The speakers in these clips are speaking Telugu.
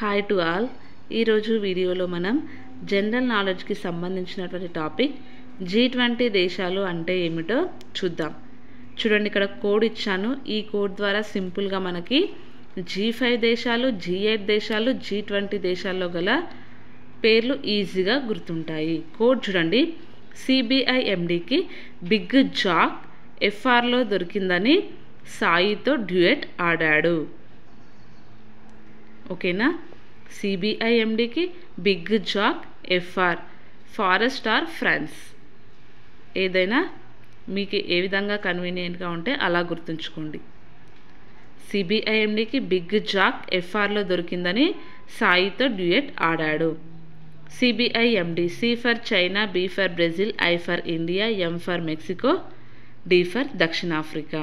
హాయ్ టు ఆల్ ఈరోజు వీడియోలో మనం జనరల్ నాలెడ్జ్కి సంబంధించినటువంటి టాపిక్ జీ ట్వంటీ దేశాలు అంటే ఏమిటో చూద్దాం చూడండి ఇక్కడ కోడ్ ఇచ్చాను ఈ కోడ్ ద్వారా సింపుల్గా మనకి జీ ఫైవ్ దేశాలు జీ ఎయిట్ దేశాలు జీ ట్వంటీ దేశాల్లో గల పేర్లు ఈజీగా గుర్తుంటాయి కోడ్ చూడండి సిబిఐ ఎండికి బిగ్ జాక్ ఎఫ్ఆర్లో దొరికిందని సాయితో డ్యూయట్ ఆడాడు ఓకేనా సిబిఐ ఎండికి big jack FR forest R France ఏదైనా మీకు ఏ విధంగా కన్వీనియంట్గా ఉంటే అలా గుర్తుంచుకోండి సిబిఐ ఎండికి బిగ్ జాక్ ఎఫ్ఆర్లో దొరికిందని సాయితో డ్యూయట్ ఆడాడు CBI MD C for China B for Brazil I for India M for Mexico D for దక్షిణాఫ్రికా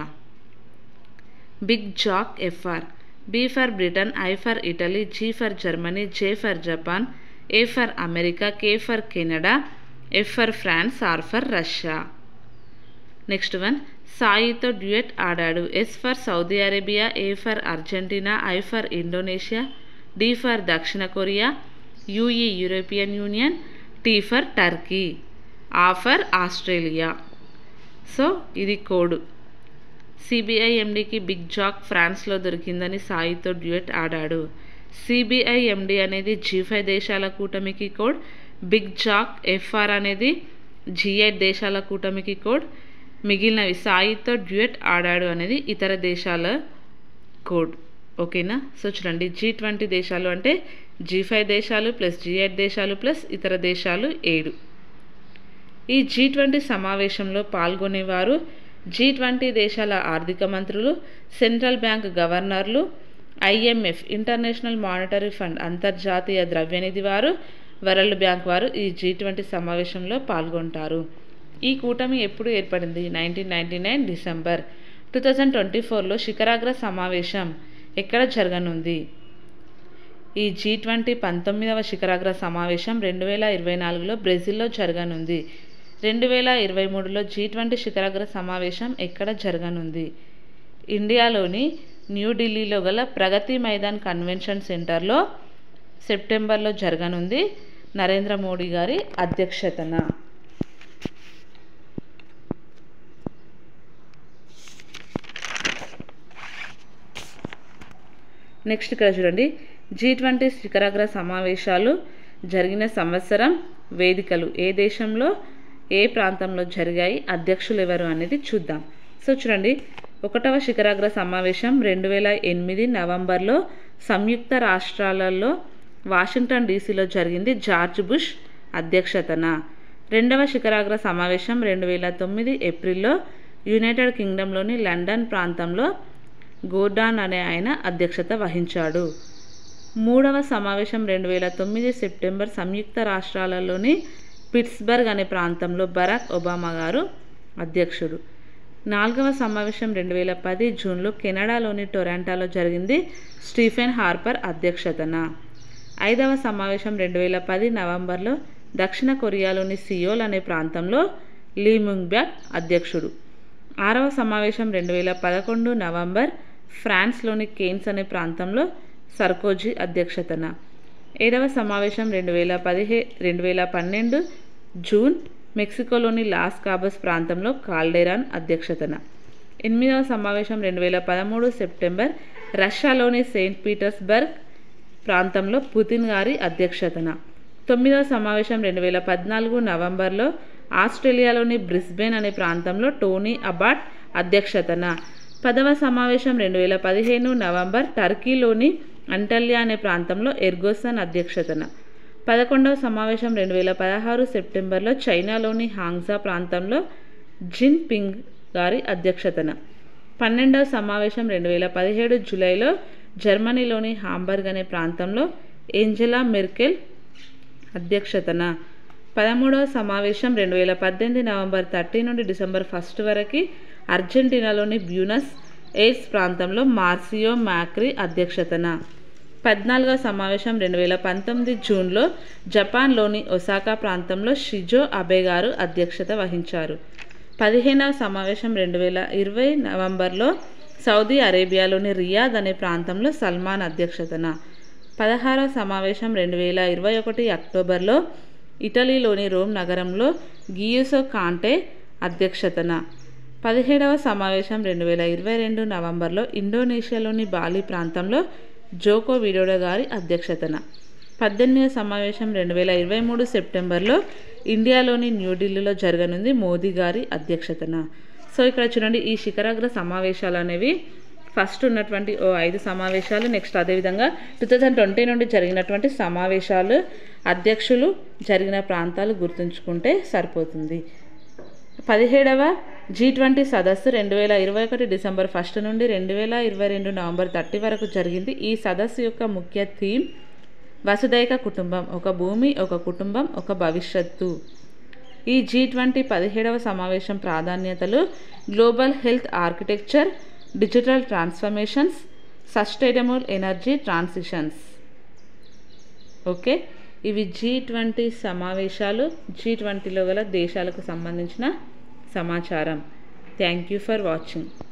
big jack FR B for Britain I for Italy G for Germany J for Japan A for America K for Canada F for France R for Russia next one సాయితో డ్యూయట్ ఆడాడు S for Saudi Arabia A for Argentina I for Indonesia D for దక్షిణ Korea UE European Union T for Turkey A for Australia so ఇది కోడ్ సిబిఐ ఎండికి బిగ్ జాక్ ఫ్రాన్స్లో దొరికిందని సాయితో డ్యూయట్ ఆడాడు సిబిఐ ఎండి అనేది జీ ఫైవ్ దేశాల కూటమికి కోడ్ బిగ్ జాక్ ఎఫ్ఆర్ అనేది జీ ఎయిట్ దేశాల కూటమికి కోడ్ మిగిలినవి సాయితో డ్యూయట్ ఆడాడు అనేది ఇతర దేశాల కోడ్ ఓకేనా సో చూడండి జీ ట్వంటీ దేశాలు అంటే జీ ఫైవ్ దేశాలు ప్లస్ జీ ఎయిట్ దేశాలు ప్లస్ ఇతర దేశాలు ఏడు ఈ జీ ట్వంటీ సమావేశంలో పాల్గొనేవారు జీ ట్వంటీ దేశాల ఆర్థిక మంత్రులు సెంట్రల్ బ్యాంక్ గవర్నర్లు ఐఎంఎఫ్ ఇంటర్నేషనల్ మానిటరీ ఫండ్ అంతర్జాతీయ ద్రవ్యనిధి వారు వరల్డ్ బ్యాంక్ వారు ఈ జీ ట్వంటీ సమావేశంలో పాల్గొంటారు ఈ కూటమి ఎప్పుడు ఏర్పడింది nineteen ninety nine December two thousand twenty ఫోర్లో శిఖరాగ్ర సమావేశం ఎక్కడ జరగనుంది ఈ జీ ట్వంటీ పంతొమ్మిదవ శిఖరాగ్ర సమావేశం రెండు వేల ఇరవై నాలుగులో బ్రెజిల్లో జరగనుంది రెండు వేల ఇరవై మూడులో జీ ట్వంటీ శిఖరాగ్ర సమావేశం ఎక్కడ జరగనుంది ఇండియాలోని న్యూఢిల్లీలో గల ప్రగతి మైదాన్ కన్వెన్షన్ సెంటర్లో సెప్టెంబర్లో జరగనుంది నరేంద్ర మోడీ గారి అధ్యక్షతన నెక్స్ట్ ఇక్కడ చూడండి జీ ట్వంటీ శిఖరాగ్ర సమావేశాలు జరిగిన సంవత్సరం వేదికలు ఏ దేశంలో ఏ ప్రాంతంలో జరిగాయి అధ్యక్షులు ఎవరు అనేది చూద్దాం సో చూడండి ఒకటవ శిఖరాగ్ర సమావేశం రెండు వేల ఎనిమిది నవంబర్లో సంయుక్త రాష్ట్రాలలో వాషింగ్టన్ డీసీలో జరిగింది జార్జ్ బుష్ అధ్యక్షతన రెండవ శిఖరాగ్ర సమావేశం రెండు వేల తొమ్మిది ఏప్రిల్లో యునైటెడ్ కింగ్డమ్లోని లండన్ ప్రాంతంలో గోర్డాన్ అనే ఆయన అధ్యక్షత వహించాడు మూడవ సమావేశం రెండు వేల తొమ్మిది సెప్టెంబర్ సంయుక్త రాష్ట్రాలలోని పిట్స్బర్గ్ అనే ప్రాంతంలో బరాక్ ఒబామా గారు అధ్యక్షుడు నాలుగవ సమావేశం రెండు వేల పది జూన్లో కెనడాలోని టొరాంటాలో జరిగింది స్టీఫెన్ హార్పర్ అధ్యక్షతన ఐదవ సమావేశం రెండు వేల పది నవంబర్లో దక్షిణ కొరియాలోని సియోల్ అనే ప్రాంతంలో లీముంగ్ బ్యాక్ అధ్యక్షుడు ఆరవ సమావేశం రెండు వేల పదకొండు నవంబర్ ఫ్రాన్స్లోని కేన్స్ అనే ప్రాంతంలో సర్కోజీ అధ్యక్షతన ఏడవ సమావేశం రెండు వేల పదిహే రెండు వేల పన్నెండు జూన్ మెక్సికోలోని లాస్ కాబస్ ప్రాంతంలో కాల్డెరాన్ అధ్యక్షతన ఎనిమిదవ సమావేశం రెండు వేల పదమూడు సెప్టెంబర్ రష్యాలోని సెయింట్ పీటర్స్బర్గ్ ప్రాంతంలో పుతిన్ గారి అధ్యక్షతన తొమ్మిదవ సమావేశం రెండు వేల పద్నాలుగు నవంబర్లో ఆస్ట్రేలియాలోని బ్రిస్బెన్ అనే ప్రాంతంలో టోనీ అబాట్ అధ్యక్షతన పదవ సమావేశం రెండు వేల పదిహేను నవంబర్ టర్కీలోని అంటల్యా అనే ప్రాంతంలో ఎర్గోసన్ అధ్యక్షతన పదకొండవ సమావేశం రెండు వేల పదహారు సెప్టెంబర్లో చైనాలోని హాంగ్జా ప్రాంతంలో జిన్ పింగ్ గారి అధ్యక్షతన పన్నెండవ సమావేశం రెండు వేల పదిహేడు జూలైలో జర్మనీలోని హాంబర్గ్ అనే ప్రాంతంలో ఏంజెలా మెర్కెల్ అధ్యక్షతన పదమూడవ సమావేశం రెండు వేల పద్దెనిమిది నవంబర్ థర్టీ నుండి డిసెంబర్ ఫస్ట్ వరకు అర్జెంటీనాలోని బ్యూనస్ ఎయిర్స్ ప్రాంతంలో మార్సియో మ్యాక్రీ అధ్యక్షతన పద్నాలుగవ సమావేశం రెండు వేల పంతొమ్మిది జూన్లో జపాన్లోని ఒసాకా ప్రాంతంలో షిజో అబే గారు అధ్యక్షత వహించారు పదిహేనవ సమావేశం రెండు వేల ఇరవై నవంబర్లో సౌదీ అరేబియాలోని రియాద్ అనే ప్రాంతంలో సల్మాన్ అధ్యక్షతన పదహారవ సమావేశం రెండు వేల ఇరవై ఒకటి అక్టోబర్లో ఇటలీలోని రోమ్ నగరంలో గియూసో కాంటే అధ్యక్షతన పదిహేడవ సమావేశం రెండు వేల ఇరవై రెండు నవంబర్లో ఇండోనేషియాలోని బాలి ప్రాంతంలో జోకో విడోడో గారి అధ్యక్షతన పద్దెనిమిదవ సమావేశం రెండు వేల ఇరవై మూడు సెప్టెంబర్లో ఇండియాలోని న్యూఢిల్లీలో జరగనుంది మోదీ గారి అధ్యక్షతన సో ఇక్కడ చూడండి ఈ శిఖరాగ్ర సమావేశాలు అనేవి ఫస్ట్ ఉన్నటువంటి ఓ ఐదు సమావేశాలు నెక్స్ట్ అదేవిధంగా టూ థౌజండ్ ట్వంటీ నుండి జరిగినటువంటి సమావేశాలు అధ్యక్షులు జరిగిన ప్రాంతాలు గుర్తుంచుకుంటే సరిపోతుంది పదిహేడవ జీ ట్వంటీ సదస్సు రెండు వేల ఇరవై ఒకటి డిసెంబర్ ఫస్ట్ నుండి రెండు వేల ఇరవై రెండు నవంబర్ థర్టీ వరకు జరిగింది ఈ సదస్సు యొక్క ముఖ్య థీమ్ వసుదైక కుటుంబం ఒక భూమి ఒక కుటుంబం ఒక భవిష్యత్తు ఈ జీ ట్వంటీ పదిహేడవ సమావేశం ప్రాధాన్యతలు global health architecture digital transformations sustainable energy transitions okay ఇవి జీ ట్వంటీ సమావేశాలు జీ ట్వంటీలో గల దేశాలకు సంబంధించిన సమాచారం థ్యాంక్ యూ ఫర్ వాచింగ్